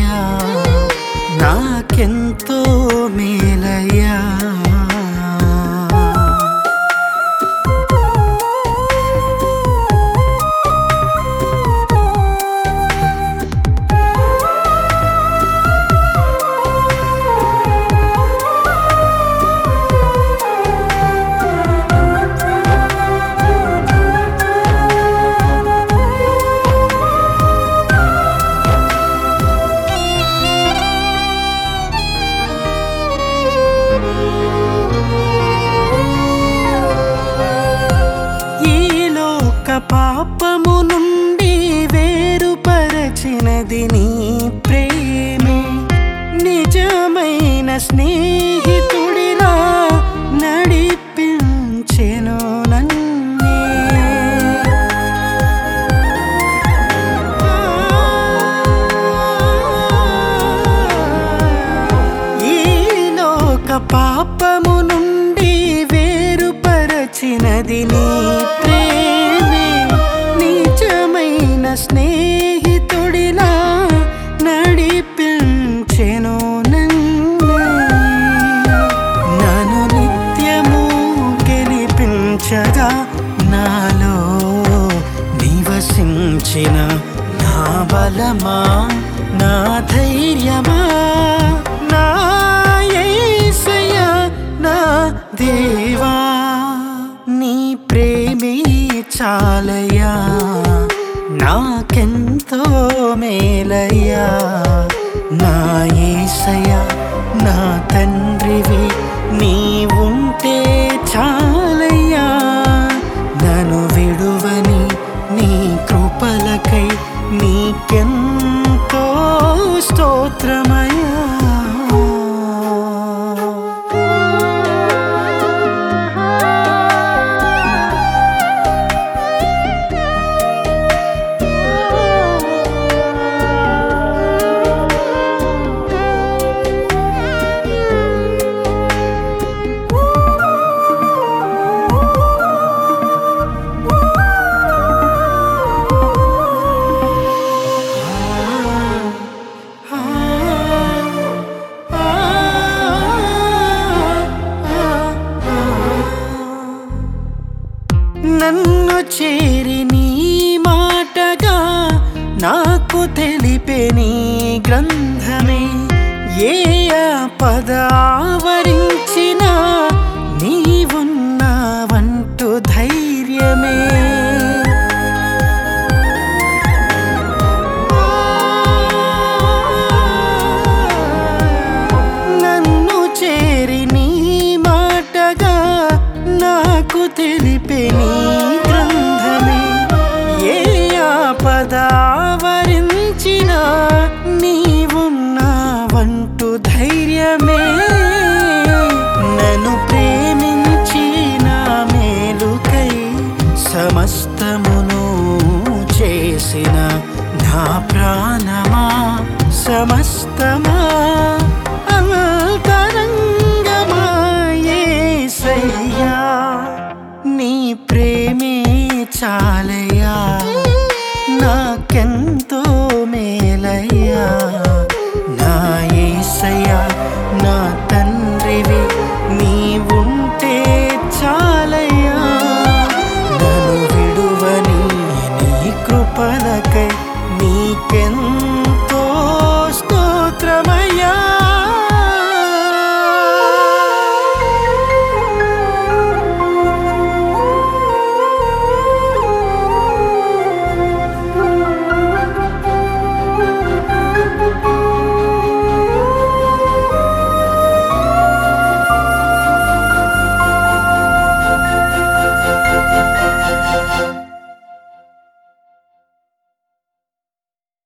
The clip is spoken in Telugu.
మేలయ్యా నాకెంతో మేలయ్యా ఈ లోక పాపము నుండి వేరుపరచినది నీ ప్రేమే నిజమైన స్నేహితుడిలా నడిపించెను నన్నే ఈ లోక పాపము నుండి వేరుపరచినది నీ ప్రేమే నిజమైన స్నేహితుడిలా నడిపించెను నన్నే నన్ను నిత్యము గెలిపించగా నాలో నివసించిన నా బలమా నా ధైర్యమా నా యేసయ్యా నా దేవా నీ ప్రేమే చాలయ్యా నాకెంతో మేలయ్యా నా యేసయ్యా నా తండ్రివి నీవుంటే చాలయ్యా నన్ను విడువని నీ కృపలకై నీకెంతో స్తోత్రమయ్యా నన్ను చేరి నీ మాటగా నాకు తెలిపే నీ గ్రంథమే ఏ పదావరించిన నీవున్నావంటూ ధైర్యమే నన్ను చేరి నీ మాటగా నాకు తెలిపే నీ గ్రంథమే ఏ ఆపదావరించిన నీవున్నావంటూ ధైర్యమే నన్ను ప్రేమించి నా మేలుకై సమస్తమును చేసిన నా ప్రాణమా సమస్తమా అంతరంగమా యేసయ్యా నీ ప్రేమే చాలయ్యా నాకెంతో మేలయ్యా నా యేసయ్యా నా